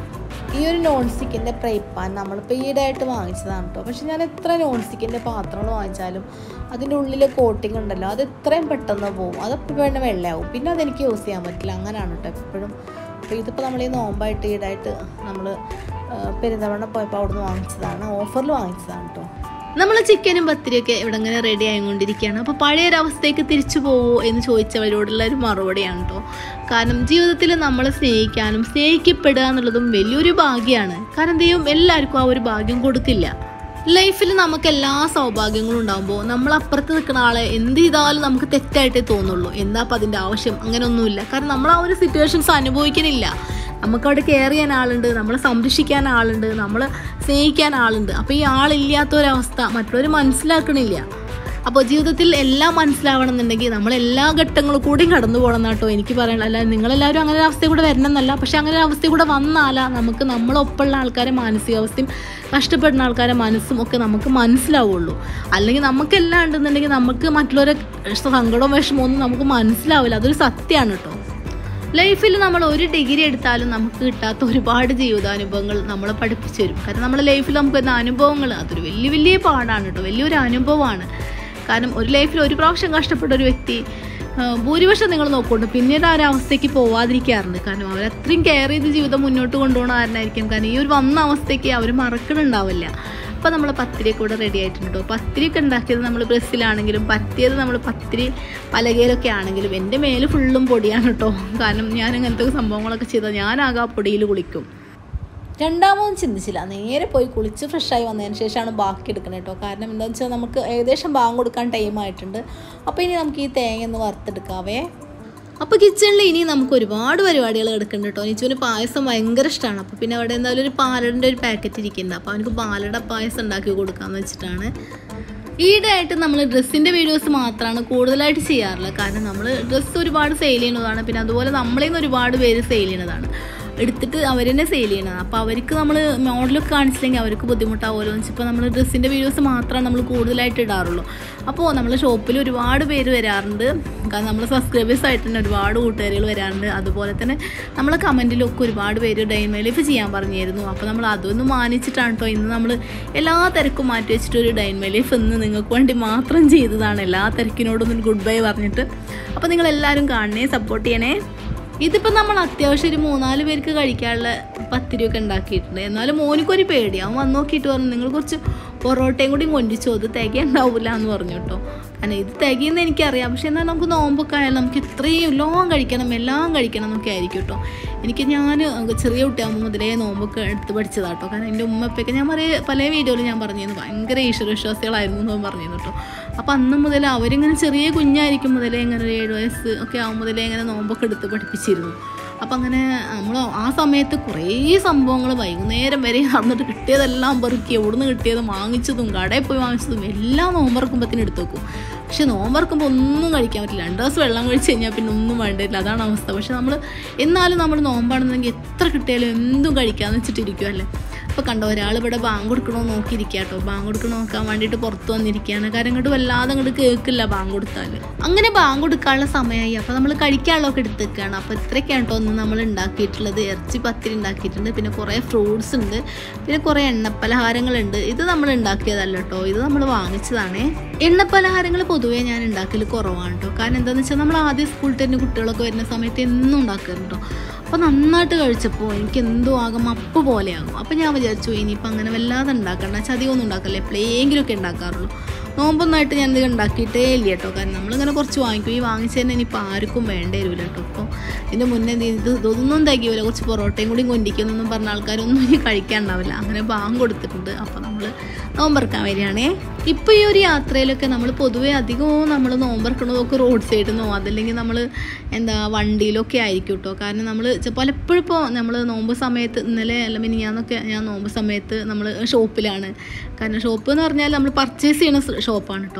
ഈ ഒരു നോൺ സ്റ്റിക്കിൻ്റെ ഫ്രൈ പാൻ നമ്മളിപ്പോൾ ഈടായിട്ട് വാങ്ങിച്ചതാണ് കേട്ടോ പക്ഷെ ഞാൻ എത്ര നോൺ സ്റ്റിക്കിൻ്റെ പാത്രങ്ങൾ വാങ്ങിച്ചാലും അതിൻ്റെ ഉള്ളിലെ കോട്ടിംഗ് ഉണ്ടല്ലോ അത് എത്രയും പെട്ടെന്ന് പോകും അതെപ്പോൾ വേണ്ട വെള്ളയാവും പിന്നെ അതെനിക്ക് യൂസ് ചെയ്യാൻ പറ്റില്ല അങ്ങനെയാണ് കേട്ടോ എപ്പോഴും അപ്പോൾ ഇതിപ്പോൾ നമ്മൾ ഈ നോമ്പായിട്ട് ഈടായിട്ട് നമ്മൾ പെരുന്തവണ പോയപ്പോൾ അവിടെ നിന്ന് വാങ്ങിച്ചതാണ് ഓഫറിൽ വാങ്ങിച്ചതാണ് കേട്ടോ നമ്മൾ ചിക്കനും പത്തിരിയൊക്കെ ഇവിടെ ഇങ്ങനെ റെഡി ആയിക്കൊണ്ടിരിക്കുകയാണ് അപ്പോൾ പഴയൊരവസ്ഥയ്ക്ക് തിരിച്ചു പോവോ എന്ന് ചോദിച്ചവരോടുള്ള ഒരു മറുപടിയാണ് കേട്ടോ കാരണം ജീവിതത്തിൽ നമ്മളെ സ്നേഹിക്കാനും സ്നേഹിക്കപ്പെടുക എന്നുള്ളതും വലിയൊരു ഭാഗ്യമാണ് കാരണം ദൈവം എല്ലാവർക്കും ആ ഒരു ഭാഗ്യം കൊടുക്കില്ല ലൈഫിൽ നമുക്ക് എല്ലാ സൗഭാഗ്യങ്ങളും ഉണ്ടാകുമ്പോൾ നമ്മൾ അപ്പുറത്ത് നിൽക്കുന്ന ആളെ എന്ത് ചെയ്താലും നമുക്ക് തെറ്റായിട്ടേ തോന്നുള്ളൂ എന്താ അപ്പം അതിൻ്റെ ആവശ്യം അങ്ങനെയൊന്നുമില്ല കാരണം നമ്മൾ ആ ഒരു സിറ്റുവേഷൻസ് അനുഭവിക്കുന്നില്ല നമുക്കവിടെ കെയർ ചെയ്യാൻ ആളുണ്ട് നമ്മളെ സംരക്ഷിക്കാൻ ആളുണ്ട് നമ്മളെ സ്നേഹിക്കാൻ ആളുണ്ട് അപ്പോൾ ഈ ആളില്ലാത്തൊരവസ്ഥ മറ്റുള്ളവർ മനസ്സിലാക്കണില്ല അപ്പോൾ ജീവിതത്തിൽ എല്ലാം മനസ്സിലാവണം എന്നുണ്ടെങ്കിൽ നമ്മൾ എല്ലാ ഘട്ടങ്ങളും കൂടിയും കടന്നു പോകണം കേട്ടോ എനിക്ക് പറയാനുള്ള അല്ല നിങ്ങളെല്ലാവരും അങ്ങനെ ഒരു അവസ്ഥ കൂടെ വരണം എന്നല്ല പക്ഷെ അങ്ങനെ ഒരു അവസ്ഥ കൂടെ വന്നാലാ നമുക്ക് നമ്മളൊപ്പമുള്ള ആൾക്കാരെ മാനസികാവസ്ഥയും കഷ്ടപ്പെടുന്ന ആൾക്കാരെ മനസ്സും ഒക്കെ നമുക്ക് മനസ്സിലാവുള്ളൂ അല്ലെങ്കിൽ നമുക്കെല്ലാം ഉണ്ടെന്നുണ്ടെങ്കിൽ നമുക്ക് മറ്റുള്ളവരെ സങ്കടവും വിഷമവും ഒന്നും നമുക്ക് മനസ്സിലാവില്ല അതൊരു സത്യമാണ് കേട്ടോ ലൈഫിൽ നമ്മൾ ഒരു ഡിഗ്രി എടുത്താലും നമുക്ക് കിട്ടാത്ത ഒരുപാട് ജീവിതാനുഭവങ്ങൾ നമ്മളെ പഠിപ്പിച്ചു തരും കാരണം നമ്മുടെ ലൈഫിൽ നമുക്ക് വരുന്ന അനുഭവങ്ങൾ അതൊരു വലിയ വലിയ പാടാണ് കേട്ടോ വലിയൊരു അനുഭവമാണ് കാരണം ഒരു ലൈഫിൽ ഒരു പ്രാവശ്യം കഷ്ടപ്പെട്ട ഒരു വ്യക്തി ആ, ഭൂരിപക്ഷം നിങ്ങൾ നോക്കൊണ്ട് പിന്നീട് ആ ഒരു അവസ്ഥയ്ക്ക് പോവാതിരിക്കാറുണ്ട് കാരണം അവർ അത്രയും കെയർ ചെയ്ത് ജീവിതം മുന്നോട്ട് കൊണ്ടുപോകണ കാരണമായിരിക്കും കാരണം ഈ ഒരു വന്ന അവസ്ഥയ്ക്ക് അവർ മറക്കണുണ്ടാവില്ല അപ്പോൾ നമ്മൾ പത്തിരിയൊക്കെ ഇവിടെ റെഡി ആയിട്ടുണ്ട് കേട്ടോ പത്തിരിയൊക്കെ ഉണ്ടാക്കിയത് നമ്മൾ ബ്രസ്സിലാണെങ്കിലും പറ്റിയത് നമ്മൾ പത്തിരി പലകയിലൊക്കെ ആണെങ്കിലും എൻ്റെ മേല് ഫുള്ളും പൊടിയാണ് കേട്ടോ കാരണം ഞാൻ അങ്ങനത്തെ സംഭവങ്ങളൊക്കെ ചെയ്താൽ ഞാനാകെ ആ പൊടിയിൽ കുളിക്കും രണ്ടാമതും ചിന്തിച്ചില്ല നേരെ പോയി കുളിച്ച് ഫ്രഷായി വന്നതിന് ശേഷമാണ് ബാക്കി എടുക്കുന്നത് കേട്ടോ കാരണം എന്താണെന്ന് വെച്ചാൽ നമുക്ക് ഏകദേശം ബാങ്ക് കൊടുക്കാൻ ടൈം ആയിട്ടുണ്ട് അപ്പോൾ ഇനി നമുക്ക് ഈ തേങ്ങ ഒന്ന് വറുത്തെടുക്കാവേ അപ്പോൾ കിച്ചണിൽ ഇനി നമുക്ക് ഒരുപാട് പരിപാടികൾ കിടക്കുന്നുണ്ട് കേട്ടോ നിച്ചുവിന് പായസം ഭയങ്കര ഇഷ്ടമാണ് അപ്പോൾ പിന്നെ അവിടെ എന്തായാലും ഒരു പാലടൻ്റെ ഒരു പാക്കറ്റ് ഇരിക്കുന്നുണ്ട് അപ്പോൾ അവനക്ക് പാലട പായസം ഉണ്ടാക്കി കൊടുക്കാമെന്ന് വെച്ചിട്ടാണ് ഈടായിട്ട് നമ്മൾ ഡ്രസ്സിൻ്റെ വീഡിയോസ് മാത്രമാണ് കൂടുതലായിട്ട് ചെയ്യാറുള്ളത് കാരണം നമ്മൾ ഡ്രസ്സ് ഒരുപാട് സെയിൽ ചെയ്യുന്നതാണ് പിന്നെ അതുപോലെ നമ്മളിൽ നിന്ന് ഒരുപാട് പേര് സെയിൽ ചെയ്യുന്നതാണ് എടുത്തിട്ട് അവർ തന്നെ സെയിൽ ചെയ്യണതാണ് അപ്പോൾ അവർക്ക് നമ്മൾ മോഡലൊക്കെ കാണിച്ചില്ലെങ്കിൽ അവർക്ക് ബുദ്ധിമുട്ടാവുമല്ലോ എന്ന് വെച്ചപ്പോൾ നമ്മൾ ഡ്രസ്സിൻ്റെ വീഡിയോസ് മാത്രമാണ് നമ്മൾ കൂടുതലായിട്ട് ഇടാറുള്ളൂ അപ്പോൾ നമ്മൾ ഷോപ്പിൽ ഒരുപാട് പേര് വരാറുണ്ട് കാരണം നമ്മൾ സബ്സ്ക്രൈബേഴ്സ് ആയിട്ട് തന്നെ ഒരുപാട് കൂട്ടുകാരികൾ വരാറുണ്ട് അതുപോലെ തന്നെ നമ്മളെ കമൻറ്റിലൊക്കെ ഒരുപാട് പേര് ഡൈമ ലൈഫ് ചെയ്യാൻ പറഞ്ഞിരുന്നു അപ്പോൾ നമ്മൾ അതൊന്നും മാനിച്ചിട്ടാണ് കേട്ടോ ഇന്ന് നമ്മൾ എല്ലാ തിരക്കും മാറ്റി വെച്ചിട്ട് ഒരു ഡൈമ ലൈഫ് ഇന്ന് നിങ്ങൾക്ക് വേണ്ടി മാത്രം ചെയ്തതാണ് എല്ലാ തിരക്കിനോടൊന്നും ഗുഡ് ബൈ പറഞ്ഞിട്ട് അപ്പോൾ നിങ്ങൾ എല്ലാവരും കാണണേ സപ്പോർട്ട് ചെയ്യണേ ഇതിപ്പോൾ നമ്മൾ അത്യാവശ്യം ഒരു മൂന്നാല് പേർക്ക് കഴിക്കാനുള്ള പത്തിരിയൊക്കെ ഉണ്ടാക്കിയിട്ടുണ്ട് എന്നാലും മോനിക്കൊരു പേടി അവൻ വന്ന് നോക്കിയിട്ട് പറഞ്ഞു നിങ്ങൾ കുറച്ച് പൊറോട്ടയും കൂടി കൊണ്ടിച്ചോ അത് തികയുണ്ടാവില്ല എന്ന് പറഞ്ഞു കേട്ടോ കാരണം ഇത് തികയെന്ന് എനിക്കറിയാം പക്ഷെ എന്നാൽ നമുക്ക് നോമ്പൊക്കെ ആയാലും നമുക്ക് ഇത്രയും എല്ലാം കഴിക്കണം എല്ലാം കഴിക്കണം എന്നൊക്കെ ആയിരിക്കും കേട്ടോ എനിക്ക് ഞാൻ ചെറിയ കുട്ടിയാകുമ്പോൾ മുതലേ നോമ്പൊക്കെ എടുത്ത് പഠിച്ചതാണ് കേട്ടോ കാരണം എൻ്റെ ഉമ്മപ്പൊക്കെ ഞാൻ പറയ പല വീഡിയോയിൽ ഞാൻ പറഞ്ഞിരുന്നു ഭയങ്കര ഈശ്വരവിശ്വാസികളായിരുന്നു എന്ന് പറഞ്ഞിരുന്നു കേട്ടോ അപ്പോൾ അന്ന് മുതൽ അവരിങ്ങനെ ചെറിയ കുഞ്ഞായിരിക്കും മുതലേ ഇങ്ങനെ ഒരു ഏഴ് വയസ്സ് ഒക്കെ ആവും മുതലേ ഇങ്ങനെ നോമ്പൊക്കെ എടുത്ത് പഠിപ്പിച്ചിരുന്നു അപ്പം അങ്ങനെ നമ്മൾ ആ സമയത്ത് കുറേ സംഭവങ്ങൾ വൈകുന്നേരം വരെ നടന്നിട്ട് കിട്ടിയതെല്ലാം പെറുക്കി എവിടുന്ന് കിട്ടിയതും വാങ്ങിച്ചതും കടയിൽ പോയി വാങ്ങിച്ചതും എല്ലാം നോമ്പറക്കുമ്പത്തിന് എടുത്ത് വെക്കും പക്ഷെ നോമ്പറക്കുമ്പോൾ ഒന്നും കഴിക്കാൻ പറ്റില്ല രണ്ട് ദിവസം വെള്ളം കഴിച്ച് കഴിഞ്ഞാൽ പിന്നെ ഒന്നും വേണ്ടില്ല അതാണ് അവസ്ഥ പക്ഷെ നമ്മൾ എന്നാലും നമ്മൾ നോമ്പാണെന്നുണ്ടെങ്കിൽ എത്ര കിട്ടിയാലും എന്തും കഴിക്കാമെന്ന് വെച്ചിട്ടിരിക്കുമല്ലേ അപ്പോൾ കണ്ടോ ഒരാൾ ഇവിടെ ബാങ്ക് കൊടുക്കണോ നോക്കിയിരിക്കുക കേട്ടോ ബാങ്ക് കൊടുക്കണോ നോക്കാൻ വേണ്ടിയിട്ട് പുറത്ത് വന്നിരിക്കുകയാണ് കാരണം ഇങ്ങോട്ട് വല്ലാതെ അങ്ങോട്ട് കേൾക്കില്ല ബാങ്ക് കൊടുത്താൽ അങ്ങനെ ബാങ്ക് കൊടുക്കാനുള്ള സമയമായി അപ്പോൾ നമ്മൾ കഴിക്കാനുള്ളതൊക്കെ എടുത്ത് വെക്കുകയാണ് അപ്പോൾ ഇത്രയൊക്കെയാണ് കേട്ടോ ഒന്ന് നമ്മൾ ഉണ്ടാക്കിയിട്ടുള്ളത് ഇറച്ചി പത്തിരി ഉണ്ടാക്കിയിട്ടുണ്ട് പിന്നെ കുറേ ഫ്രൂട്ട്സ് ഉണ്ട് പിന്നെ കുറേ എണ്ണപ്പലഹാരങ്ങളുണ്ട് ഇത് നമ്മൾ ഉണ്ടാക്കിയതല്ല കേട്ടോ ഇത് നമ്മൾ വാങ്ങിച്ചതാണേ എണ്ണപ്പലഹാരങ്ങൾ പൊതുവേ ഞാൻ ഉണ്ടാക്കൽ കുറവാണ് കേട്ടോ കാരണം എന്താണെന്ന് വെച്ചാൽ നമ്മൾ ആദ്യം സ്കൂളിൽ തന്നെ കുട്ടികളൊക്കെ വരുന്ന സമയത്ത് എന്നും ഉണ്ടാക്കാറുണ്ട് കേട്ടോ അപ്പോൾ നന്നായിട്ട് കഴിച്ചപ്പോൾ എനിക്ക് എന്തോ ആകും അപ്പ് പോലെയാകും അപ്പോൾ ഞാൻ വിചാരിച്ചു ഇനിയിപ്പോൾ അങ്ങനെ വല്ലാതെ ഉണ്ടാക്കണ്ട ചതിയൊന്നും ഉണ്ടാക്കല്ലേ എപ്പോഴെങ്കിലുമൊക്കെ ഉണ്ടാക്കാറുള്ളൂ നോമ്പൊന്നായിട്ട് ഞാൻ ഇത് ഉണ്ടാക്കിയിട്ടേ ഇല്ല കേട്ടോ കാരണം നമ്മളിങ്ങനെ കുറച്ച് വാങ്ങിക്കും ഈ വാങ്ങിച്ചതന്നെ ഇനിയിപ്പോൾ ആർക്കും വേണ്ടേ വരില്ല കേട്ടോ അപ്പോൾ ഇതിൻ്റെ മുന്നേ ഇത് ഇത് ഇതൊന്നും തികയില്ല കുറച്ച് പൊറോട്ടയും കൂടി കൊണ്ടിക്കുന്നൊന്നും പറഞ്ഞ ആൾക്കാരൊന്നും ഇനി കഴിക്കാനുണ്ടാവില്ല അങ്ങനെ ബാങ്ക് കൊടുത്തിട്ടുണ്ട് അപ്പോൾ നമ്മൾ നോമ്പറക്കാൻ വരികയാണേ ഇപ്പോൾ ഈ ഒരു യാത്രയിലൊക്കെ നമ്മൾ പൊതുവേ അധികവും നമ്മൾ നോമ്പറക്കണതൊക്കെ റോഡ് സൈഡിൽ നിന്നോ അതല്ലെങ്കിൽ നമ്മൾ എന്താ വണ്ടിയിലൊക്കെ ആയിരിക്കും കേട്ടോ കാരണം നമ്മൾ പലപ്പോഴും ഇപ്പോൾ നമ്മൾ നോമ്പ് സമയത്ത് ഇന്നലെ അല്ല മിനിഞ്ഞാന്നൊക്കെ ഞാൻ നോമ്പ് സമയത്ത് നമ്മൾ ഷോപ്പിലാണ് കാരണം ഷോപ്പ് എന്ന് പറഞ്ഞാൽ നമ്മൾ പർച്ചേസ് ചെയ്യുന്ന ഷോപ്പാണ് കേട്ടോ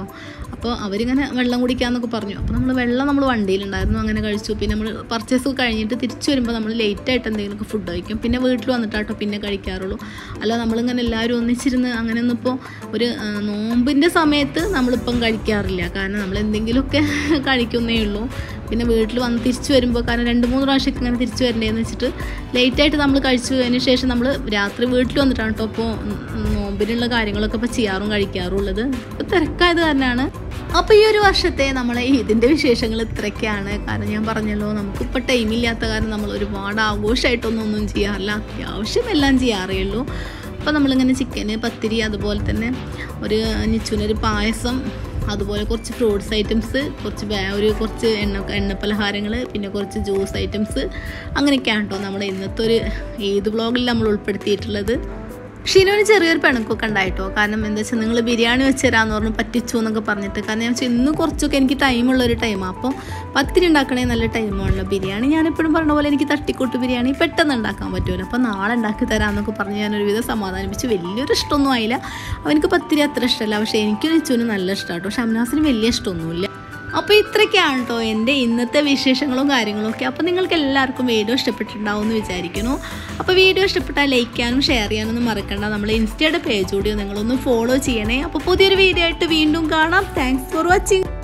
അപ്പോൾ അവരിങ്ങനെ വെള്ളം കുടിക്കാമെന്നൊക്കെ പറഞ്ഞു അപ്പോൾ നമ്മൾ വെള്ളം നമ്മൾ വണ്ടിയിലുണ്ടായിരുന്നു അങ്ങനെ കഴിച്ചു പിന്നെ നമ്മൾ പർച്ചേസ് കഴിഞ്ഞിട്ട് തിരിച്ചു വരുമ്പോൾ നമ്മൾ ലേറ്റായിട്ട് എന്തെങ്കിലുമൊക്കെ ഫുഡ് കഴിക്കും പിന്നെ വീട്ടിൽ വന്നിട്ടാട്ടോ പിന്നെ കഴിക്കാറുള്ളൂ അല്ല നമ്മളിങ്ങനെ എല്ലാവരും ഒന്നിച്ചിരുന്ന് അങ്ങനെയൊന്നും ഇപ്പോൾ ഒരു ആ, നോമ്പിൻ്റെ സമയത്ത് നമ്മളിപ്പം കഴിക്കാറില്ല കാരണം നമ്മൾ എന്തെങ്കിലുമൊക്കെ കഴിക്കുന്നേ ഉള്ളൂ പിന്നെ വീട്ടിൽ വന്ന് തിരിച്ചു വരുമ്പോൾ കാരണം രണ്ട് മൂന്ന് പ്രാവശ്യമൊക്കെ ഇങ്ങനെ തിരിച്ചു വരണ്ടേന്ന് വെച്ചിട്ട് ലേറ്റായിട്ട് നമ്മൾ കഴിച്ചതിന് ശേഷം നമ്മൾ രാത്രി വീട്ടിൽ വന്നിട്ടാണ് കേട്ടോ ഇപ്പോൾ നോമ്പിനുള്ള കാര്യങ്ങളൊക്കെ ഇപ്പോൾ ചെയ്യാറും കഴിക്കാറും ഉള്ളത് ഇപ്പോൾ തിരക്കായത് കാരണമാണ് അപ്പോൾ ഈ ഒരു വർഷത്തെ നമ്മളെ ഇതിൻ്റെ വിശേഷങ്ങൾ ഇത്രയൊക്കെയാണ് കാരണം ഞാൻ പറഞ്ഞല്ലോ നമുക്കിപ്പോൾ ടൈമില്ലാത്ത കാരണം നമ്മൾ ഒരുപാട് ആഘോഷമായിട്ടൊന്നും ഒന്നും ചെയ്യാറില്ല അത്യാവശ്യം എല്ലാം ചെയ്യാറേ ഉള്ളൂ അപ്പോൾ നമ്മളിങ്ങനെ ചിക്കന് പത്തിരി അതുപോലെ തന്നെ ഒരു നിച്ചുവിനൊരു പായസം അതുപോലെ കുറച്ച് ഫ്രൂട്ട്സ് ഐറ്റംസ് കുറച്ച് വേ- ഒരു കുറച്ച് എണ്ണ എണ്ണ പലഹാരങ്ങൾ പിന്നെ കുറച്ച് ജ്യൂസ് ഐറ്റംസ് അങ്ങനെയൊക്കെയാണ് കേട്ടോ നമ്മുടെ ഇന്നത്തെ ഒരു ഏത് വ്ളോഗിൽ നമ്മൾ ഉൾപ്പെടുത്തിയിട്ടുള്ളത് ഷിനുവിന് ചെറിയൊരു പിണക്കൊക്കെ ഉണ്ടായിട്ടോ കാരണം എന്താ വെച്ചാൽ നിങ്ങൾ ബിരിയാണി വെച്ച് തരാമെന്ന് പറഞ്ഞു പറ്റിച്ചു എന്നൊക്കെ പറഞ്ഞിട്ട് കാരണം ഞാൻ വെച്ചാൽ ഇന്ന് കുറച്ചൊക്കെ എനിക്ക് ടൈമുള്ള ഒരു ടൈമാണ് അപ്പോൾ പത്തിരി ഉണ്ടാക്കണേ നല്ല ടൈമാണല്ലോ ബിരിയാണി ഞാൻ എപ്പോഴും പറഞ്ഞ പോലെ എനിക്ക് തട്ടിക്കൂട്ട് ബിരിയാണി പെട്ടെന്ന് ഉണ്ടാക്കാൻ പറ്റുമല്ലോ അപ്പോൾ നാളെ ഉണ്ടാക്കി തരാമെന്നൊക്കെ പറഞ്ഞ് ഞാൻ ഒരുവിധം സമാധാനിപ്പിച്ച് വലിയൊരു ഇഷ്ടമൊന്നും ആയില്ല അവനക്ക് പത്തിരി അത്ര ഇഷ്ടമല്ല പക്ഷേ എനിക്ക് നിച്ചുവിന് നല്ല ഇഷ്ടമാണ് കേട്ടോ ഷംനാസിന് വലിയ ഇഷ്ടമൊന്നുമില്ല അപ്പോൾ ഇത്രയൊക്കെയാണ് കേട്ടോ എൻ്റെ ഇന്നത്തെ വിശേഷങ്ങളും കാര്യങ്ങളും ഒക്കെ അപ്പോൾ നിങ്ങൾക്ക് എല്ലാവർക്കും വീഡിയോ ഇഷ്ടപ്പെട്ടിട്ടുണ്ടാവും എന്ന് വിചാരിക്കുന്നു അപ്പോൾ വീഡിയോ ഇഷ്ടപ്പെട്ടാൽ ലൈക്ക് ചെയ്യാനും ഷെയർ ചെയ്യാനൊന്നും മറക്കണ്ട നമ്മൾ ഇൻസ്റ്റയുടെ പേജ് കൂടി നിങ്ങളൊന്ന് ഫോളോ ചെയ്യണേ അപ്പോൾ പുതിയൊരു വീഡിയോ ആയിട്ട് വീണ്ടും കാണാം താങ്ക്സ് ഫോർ വാച്ചിങ്